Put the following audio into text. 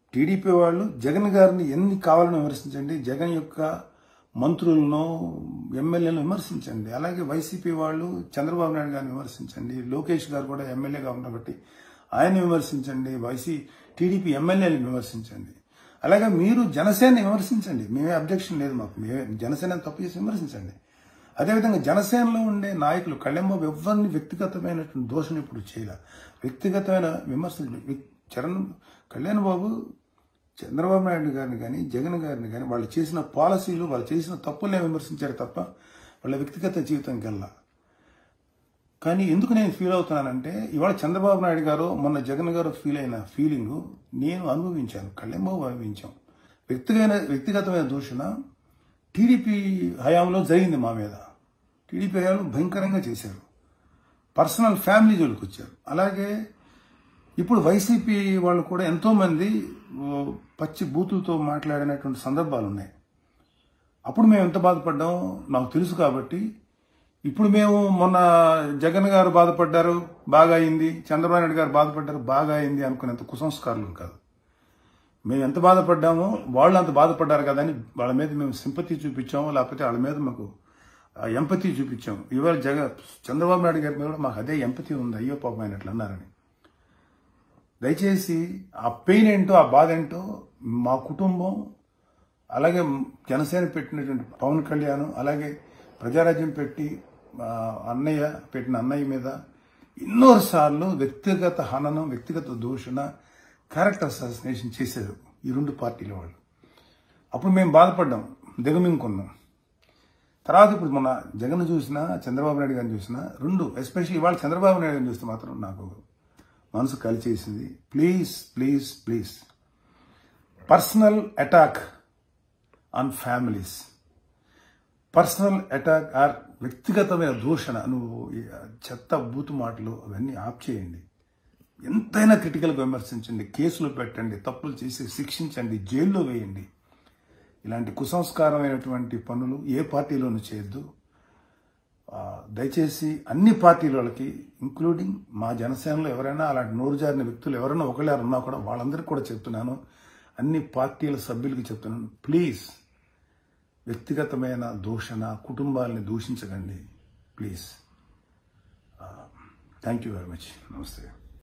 TDP వాళ్ళు జగన్ గారిని ఎన్ని కావాలని విమర్శించండి జగన్ యొక్క మంత్రులను ఎమ్మెల్యేలను విమర్శించండి అలాగే వైసీపీ వాళ్ళు చంద్రబాబు నాయుడు గారిని విమర్శించండి లోకేష్ గారు కూడా ఎమ్మెల్యేగా ఉన్నారు కాబట్టి ఆయన విమర్శించండి వైసీ టీడీపీ ఎమ్మెల్యేలను విమర్శించండి అలాగే మీరు జనసేనని విమర్శించండి మేమే అబ్జెక్షన్ లేదు మాకు మేమే జనసేన తప్పు చేసి విమర్శించండి అదేవిధంగా జనసేనలో ఉండే నాయకులు కళ్యాణబాబు ఎవరిని వ్యక్తిగతమైనటువంటి దోషం ఇప్పుడు చేయలే వ్యక్తిగతమైన విమర్శలు వ్యక్- చరణ్ కళ్యాణ్ బాబు చంద్రబాబు నాయుడు గారిని కానీ జగన్ గారిని కానీ వాళ్ళు చేసిన పాలసీలు వాళ్ళు చేసిన తప్పులనే విమర్శించారు తప్ప వాళ్ళ వ్యక్తిగత జీవితంకి వెళ్ళా కానీ ఎందుకు నేను ఫీల్ అవుతున్నానంటే ఇవాళ చంద్రబాబు నాయుడు గారు మొన్న జగన్ గారు ఫీల్ అయిన ఫీలింగ్ నేను అనుభవించాను కళ్యాణబాబు అనుభవించాం వ్యక్తిగత వ్యక్తిగతమైన దూషణ టీడీపీ హయాంలో జరిగింది మా మీద టీడీపీ హయాంలో భయంకరంగా చేశారు పర్సనల్ ఫ్యామిలీ జోలికి వచ్చారు అలాగే ఇప్పుడు వైసీపీ వాళ్ళు కూడా ఎంతో మంది ఓ, పచ్చి బూతులతో మాట్లాడినటువంటి సందర్భాలు ఉన్నాయి అప్పుడు మేము ఎంత బాధపడ్డాం నాకు తెలుసు కాబట్టి ఇప్పుడు మేము మొన్న జగన్ గారు బాధపడ్డారు బాగా అయింది చంద్రబాబు నాయుడు గారు బాధపడ్డారు బాగా అయింది అనుకునేంత కుసంస్కారులు కాదు మేము ఎంత బాధపడ్డామో వాళ్ళు అంత బాధపడ్డారు కదా అని వాళ్ళ మీద మేము సింపతి చూపించాము లేకపోతే వాళ్ళ మీద మాకు ఎంపతి చూపించాం ఇవాళ జగ చంద్రబాబు నాయుడు గారి మీద కూడా మాకు అదే ఎంపతి ఉంది అయ్యో పాపం ఆయన అట్లా అన్నారని దయచేసి ఆ పెయిన్ ఏంటో ఆ బాధ ఏంటో మా కుటుంబం అలాగే జనసేన పెట్టినటువంటి పవన్ కళ్యాణ్ అలాగే ప్రజారాజ్యం పెట్టి ఆ, అన్నయ్య పెట్టిన అన్నయ్య మీద ఎన్నో సార్లు వ్యక్తిగత హననం వ్యక్తిగత దూషణ క్యారెక్టర్ అసాసినేషన్ చేశారు ఈ రెండు పార్టీల వాళ్ళు అప్పుడు మేము బాధపడ్డాం దిగమింగుకున్నాం తర్వాత ఇప్పుడు మొన్న జగన్ చూసినా చంద్రబాబు నాయుడు గారిని చూసినా రెండు ఎస్పెషల్లీ ఇవాళ చంద్రబాబు నాయుడు గారిని చూస్తే మాత్రం నాకు మనసు కలిచేసింది please please please personal attack on families personal attack or వ్యక్తిగతమైన దూషణ నువ్వు ఈ చెత్త బూతు మాటలు అవన్నీ ఆప్ చేయండి ఎంతైనా క్రిటికల్గా విమర్శించండి కేసులు పెట్టండి తప్పులు చేసి శిక్షించండి జైల్లో వేయండి ఇలాంటి కుసంస్కారమైనటువంటి పనులు ఏ పార్టీలోనూ చేయొద్దు ఆ, దయచేసి అన్ని పార్టీల వాళ్ళకి ఇంక్లూడింగ్ మా జనసేనలో ఎవరైనా అలాంటి నోరు జారిన వ్యక్తులు ఎవరైనా ఒకళ్ళే ఉన్నా కూడా వాళ్ళందరికీ కూడా చెప్తున్నాను అన్ని పార్టీల సభ్యులకి చెప్తున్నాను ప్లీజ్ వ్యక్తిగతమైన దూషణ కుటుంబాలని దూషించకండి please thank you very much నమస్తే